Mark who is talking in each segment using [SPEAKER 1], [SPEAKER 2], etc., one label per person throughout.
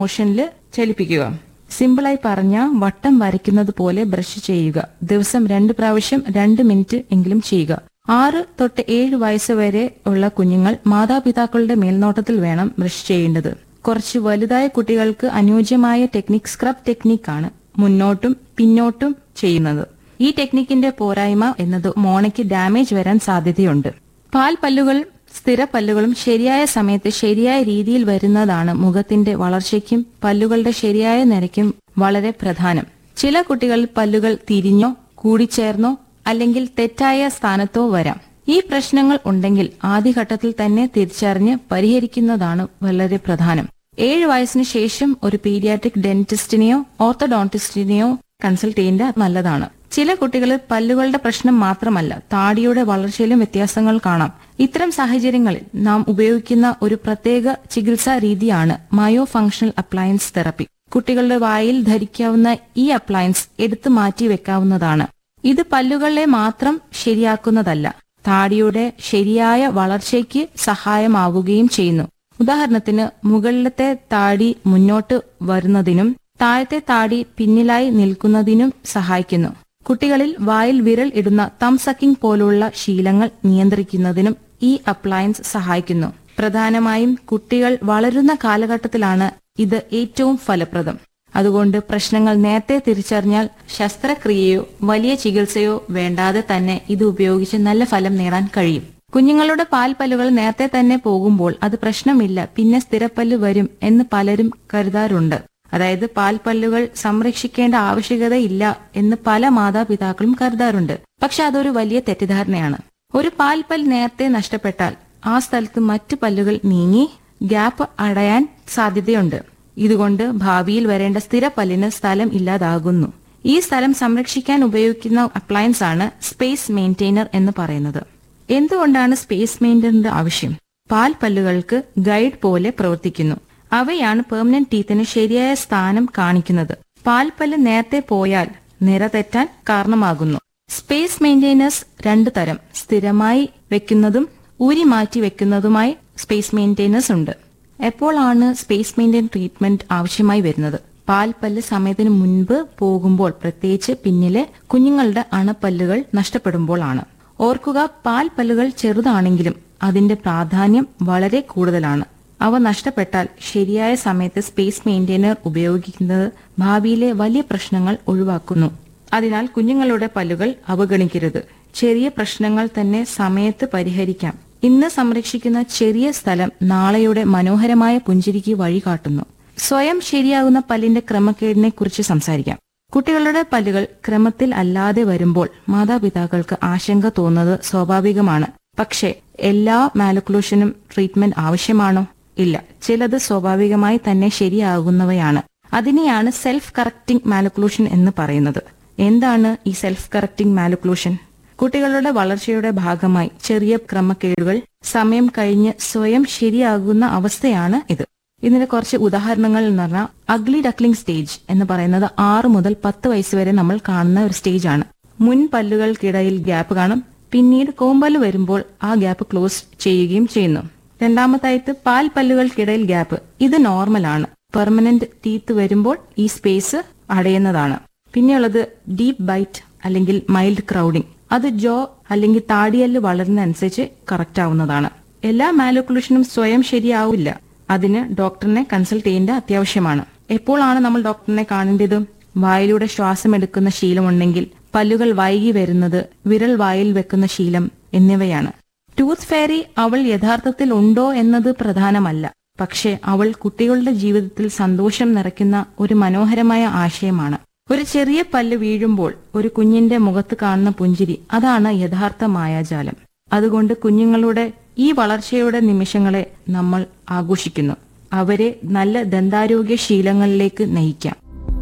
[SPEAKER 1] മോഷനിൽ ചലിപ്പിക്കുക സിമ്പിളായി പറഞ്ഞ വട്ടം വരയ്ക്കുന്നത് പോലെ ബ്രഷ് ചെയ്യുക ദിവസം രണ്ട് പ്രാവശ്യം രണ്ട് മിനിറ്റ് എങ്കിലും ചെയ്യുക ആറ് തൊട്ട് ഏഴ് വയസ്സ് വരെ ഉള്ള കുഞ്ഞുങ്ങൾ മാതാപിതാക്കളുടെ മേൽനോട്ടത്തിൽ വേണം ബ്രഷ് ചെയ്യേണ്ടത് കുറച്ച് വലുതായ കുട്ടികൾക്ക് അനുയോജ്യമായ ടെക്നിക് സ്ക്രബ് ടെക്നിക്കാണ് മുന്നോട്ടും പിന്നോട്ടും ചെയ്യുന്നത് ഈ ടെക്നിക്കിന്റെ പോരായ്മ എന്നത് മോണയ്ക്ക് ഡാമേജ് വരാൻ സാധ്യതയുണ്ട് പാൽ പല്ലുകൾ സ്ഥിര പല്ലുകളും ശരിയായ സമയത്ത് ശരിയായ രീതിയിൽ വരുന്നതാണ് മുഖത്തിന്റെ വളർച്ചയ്ക്കും പല്ലുകളുടെ ശരിയായ നിരയ്ക്കും വളരെ പ്രധാനം ചില കുട്ടികളിൽ പല്ലുകൾ തിരിഞ്ഞോ കൂടിച്ചേർന്നോ അല്ലെങ്കിൽ തെറ്റായ സ്ഥാനത്തോ വരാം ഈ പ്രശ്നങ്ങൾ ഉണ്ടെങ്കിൽ ആദ്യഘട്ടത്തിൽ തന്നെ തിരിച്ചറിഞ്ഞ് പരിഹരിക്കുന്നതാണ് വളരെ പ്രധാനം ഏഴ് വയസ്സിന് ശേഷം ഒരു പീഡിയാട്രിക് ഡെന്റിസ്റ്റിനെയോ ഓർത്തോഡോണ്ടിസ്റ്റിനെയോ കൺസൾട്ട് ചെയ്യേണ്ടത് നല്ലതാണ് ചില കുട്ടികളിൽ പല്ലുകളുടെ പ്രശ്നം മാത്രമല്ല താടിയുടെ വളർച്ചയിലും വ്യത്യാസങ്ങൾ കാണാം ഇത്തരം സാഹചര്യങ്ങളിൽ നാം ഉപയോഗിക്കുന്ന ഒരു പ്രത്യേക ചികിത്സാ രീതിയാണ് മയോ ഫങ്ഷണൽ അപ്ലയൻസ് തെറപ്പി കുട്ടികളുടെ വായിൽ ധരിക്കാവുന്ന ഈ അപ്ലയൻസ് എടുത്തു മാറ്റി വെക്കാവുന്നതാണ് ഇത് പല്ലുകളെ മാത്രം ശരിയാക്കുന്നതല്ല താടിയുടെ ശരിയായ വളർച്ചയ്ക്ക് സഹായമാവുകയും ചെയ്യുന്നു ഉദാഹരണത്തിന് മുകളിലത്തെ താടി മുന്നോട്ട് വരുന്നതിനും താഴത്തെ താടി പിന്നിലായി നിൽക്കുന്നതിനും സഹായിക്കുന്നു കുട്ടികളിൽ വായിൽ വിരൽ ഇടുന്ന തം സക്കിംഗ് പോലുള്ള ശീലങ്ങൾ നിയന്ത്രിക്കുന്നതിനും ഈ അപ്ലയൻസ് സഹായിക്കുന്നു പ്രധാനമായും കുട്ടികൾ വളരുന്ന കാലഘട്ടത്തിലാണ് ഇത് ഏറ്റവും ഫലപ്രദം അതുകൊണ്ട് പ്രശ്നങ്ങൾ നേരത്തെ തിരിച്ചറിഞ്ഞാൽ ശസ്ത്രക്രിയയോ വലിയ ചികിത്സയോ വേണ്ടാതെ തന്നെ ഇത് ഉപയോഗിച്ച് നല്ല ഫലം നേടാൻ കഴിയും കുഞ്ഞുങ്ങളുടെ പാൽപ്പല്ലുകൾ നേരത്തെ തന്നെ പോകുമ്പോൾ അത് പ്രശ്നമില്ല പിന്നെ സ്ഥിരപ്പല്ല് വരും എന്ന് പലരും കരുതാറുണ്ട് അതായത് പാൽപ്പല്ലുകൾ സംരക്ഷിക്കേണ്ട ആവശ്യകതയില്ല എന്ന് പല മാതാപിതാക്കളും കരുതാറുണ്ട് പക്ഷെ അതൊരു വലിയ തെറ്റിദ്ധാരണയാണ് ഒരു പാൽപ്പൽ നേരത്തെ നഷ്ടപ്പെട്ടാൽ ആ സ്ഥലത്ത് മറ്റു പല്ലുകൾ നീങ്ങി ഗ്യാപ്പ് അടയാൻ സാധ്യതയുണ്ട് ഇതുകൊണ്ട് ഭാവിയിൽ വരേണ്ട സ്ഥിര പല്ലിന് സ്ഥലം ഇല്ലാതാകുന്നു ഈ സ്ഥലം സംരക്ഷിക്കാൻ ഉപയോഗിക്കുന്ന അപ്ലയൻസ് ആണ് സ്പേസ് മെയിൻറ്റെയിനർ എന്ന് പറയുന്നത് എന്തുകൊണ്ടാണ് സ്പേസ് മെയിൻറ്റെയിനറിന്റെ ആവശ്യം പാൽ പല്ലുകൾക്ക് ഗൈഡ് പോലെ പ്രവർത്തിക്കുന്നു അവയാണ് പെർമനന്റ് ടീത്തിന് ശരിയായ സ്ഥാനം കാണിക്കുന്നത് പാൽപ്പല്ല് നേരത്തെ പോയാൽ നിര തെറ്റാൻ കാരണമാകുന്നു സ്പേസ് മെയിൻറ്റെയിനേഴ്സ് രണ്ടു തരം സ്ഥിരമായി വെക്കുന്നതും ഊരി മാറ്റി വെക്കുന്നതുമായി സ്പേസ് മെയിൻറ്റെയിനേഴ്സ് ഉണ്ട് എപ്പോഴാണ് സ്പേസ് മെയിൻറ്റെയിൻ ട്രീറ്റ്മെന്റ് ആവശ്യമായി വരുന്നത് പാൽപ്പല്ല് സമയത്തിന് മുൻപ് പോകുമ്പോൾ പ്രത്യേകിച്ച് പിന്നിലെ കുഞ്ഞുങ്ങളുടെ അണപ്പല്ലുകൾ നഷ്ടപ്പെടുമ്പോൾ ആണ് ഓർക്കുക പാൽപ്പല്ലുകൾ ചെറുതാണെങ്കിലും അതിന്റെ പ്രാധാന്യം വളരെ കൂടുതലാണ് അവ നഷ്ടപ്പെട്ടാൽ ശരിയായ സമയത്ത് സ്പേസ് മെയിൻറ്റെയിനർ ഉപയോഗിക്കുന്നത് ഭാവിയിലെ വലിയ പ്രശ്നങ്ങൾ ഒഴിവാക്കുന്നു അതിനാൽ കുഞ്ഞുങ്ങളുടെ പല്ലുകൾ അവഗണിക്കരുത് ചെറിയ പ്രശ്നങ്ങൾ തന്നെ സമയത്ത് പരിഹരിക്കാം ഇന്ന് സംരക്ഷിക്കുന്ന ചെറിയ സ്ഥലം നാളെയുടെ മനോഹരമായ പുഞ്ചിരിക്ക് വഴികാട്ടുന്നു സ്വയം ശരിയാകുന്ന പല്ലിന്റെ ക്രമക്കേടിനെ കുറിച്ച് സംസാരിക്കാം കുട്ടികളുടെ പല്ലുകൾ ക്രമത്തിൽ അല്ലാതെ വരുമ്പോൾ മാതാപിതാക്കൾക്ക് ആശങ്ക തോന്നുന്നത് സ്വാഭാവികമാണ് പക്ഷേ എല്ലാ മാലക്കുലൂഷനും ട്രീറ്റ്മെന്റ് ആവശ്യമാണോ ഇല്ല ചിലത് സ്വാഭാവികമായി തന്നെ ശരിയാകുന്നവയാണ് അതിനെയാണ് സെൽഫ് കറക്റ്റിംഗ് മാലക്കുലൂഷൻ എന്ന് പറയുന്നത് എന്താണ് ഈ സെൽഫ് കറക്റ്റിംഗ് മാലക്കുലൂഷൻ കുട്ടികളുടെ വളർച്ചയുടെ ഭാഗമായി ചെറിയ ക്രമക്കേടുകൾ സമയം കഴിഞ്ഞ് സ്വയം ശരിയാകുന്ന അവസ്ഥയാണ് ഇത് ഇതിന്റെ കുറച്ച് ഉദാഹരണങ്ങൾ എന്ന് പറഞ്ഞാൽ അഗ്ലി ഡക്ലിംഗ് സ്റ്റേജ് എന്ന് പറയുന്നത് ആറ് മുതൽ പത്ത് വയസ്സ് വരെ നമ്മൾ കാണുന്ന ഒരു സ്റ്റേജ് ആണ് മുൻ പല്ലുകൾക്കിടയിൽ ഗ്യാപ്പ് കാണും പിന്നീട് കോമ്പല്ല് വരുമ്പോൾ ആ ഗ്യാപ്പ് ക്ലോസ് ചെയ്യുകയും ചെയ്യുന്നു രണ്ടാമതായിട്ട് പാൽ പല്ലുകൾക്കിടയിൽ ഗ്യാപ്പ് ഇത് നോർമലാണ് പെർമനന്റ് ടീത്ത് വരുമ്പോൾ ഈ സ്പേസ് അടയുന്നതാണ് പിന്നെയുള്ളത് ഡീപ്പ് ബൈറ്റ് അല്ലെങ്കിൽ മൈൽഡ് ക്രൗഡിംഗ് അത് ജോ അല്ലെങ്കിൽ താടിയല് വളരുന്നതനുസരിച്ച് കറക്റ്റ് ആവുന്നതാണ് എല്ലാ മാലോക്കുലേഷനും സ്വയം ശരിയാവില്ല അതിന് ഡോക്ടറിനെ കൺസൾട്ട് ചെയ്യേണ്ട അത്യാവശ്യമാണ് എപ്പോഴാണ് നമ്മൾ ഡോക്ടറിനെ കാണേണ്ടത് വായിലൂടെ ശ്വാസം എടുക്കുന്ന ശീലമുണ്ടെങ്കിൽ പല്ലുകൾ വൈകി വരുന്നത് വിരൽ വായിൽ വെക്കുന്ന ശീലം എന്നിവയാണ് ടൂത്ത് ഫെയറി അവൾ യഥാർത്ഥത്തിൽ ഉണ്ടോ എന്നത് പ്രധാനമല്ല പക്ഷേ അവൾ കുട്ടികളുടെ ജീവിതത്തിൽ സന്തോഷം നിറയ്ക്കുന്ന ഒരു മനോഹരമായ ആശയമാണ് ഒരു ചെറിയ പല്ല് വീഴുമ്പോൾ ഒരു കുഞ്ഞിന്റെ മുഖത്ത് കാണുന്ന പുഞ്ചിരി അതാണ് യഥാർത്ഥ മായാജാലം അതുകൊണ്ട് കുഞ്ഞുങ്ങളുടെ ഈ വളർച്ചയുടെ നിമിഷങ്ങളെ നമ്മൾ ആഘോഷിക്കുന്നു അവരെ നല്ല ദന്താരോഗ്യ ശീലങ്ങളിലേക്ക് നയിക്കാം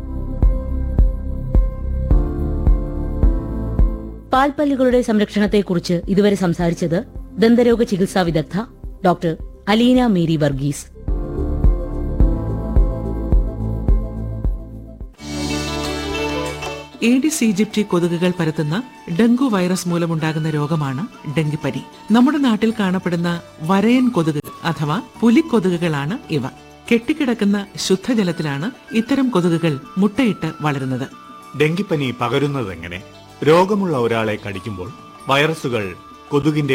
[SPEAKER 2] പാൽപ്പല്ലുകളുടെ സംരക്ഷണത്തെക്കുറിച്ച് ഇതുവരെ സംസാരിച്ചത് ദന്തരോഗ ചികിത്സാ വിദഗ്ധ doctor Aleena Mary Varghese
[SPEAKER 3] Aedes aegypti കൊതുകുകൾ പരത്തുന്ന ഡെങ്കു വൈറസ് മൂലമുണ്ടാകുന്ന രോഗമാണ് ഡെങ്കിപ്പനി നമ്മുടെ നാട്ടിൽ കാണപ്പെടുന്ന വരയൻ കൊതുക് അഥവാ പുലിക്കൊതുകുകളാണ് ഇവ കെട്ടിക്കിടക്കുന്ന ശുദ്ധജലത്തിലാണ് ഇത്തരം കൊതുകുകൾ മുട്ടയിട്ട് വളരുന്നത്
[SPEAKER 4] ഡെങ്കിപ്പനി പകരുന്നതെങ്ങനെ രോഗമുള്ള ഒരാളെ കടിക്കുമ്പോൾ വൈറസുകൾ കൊതുകിന്റെ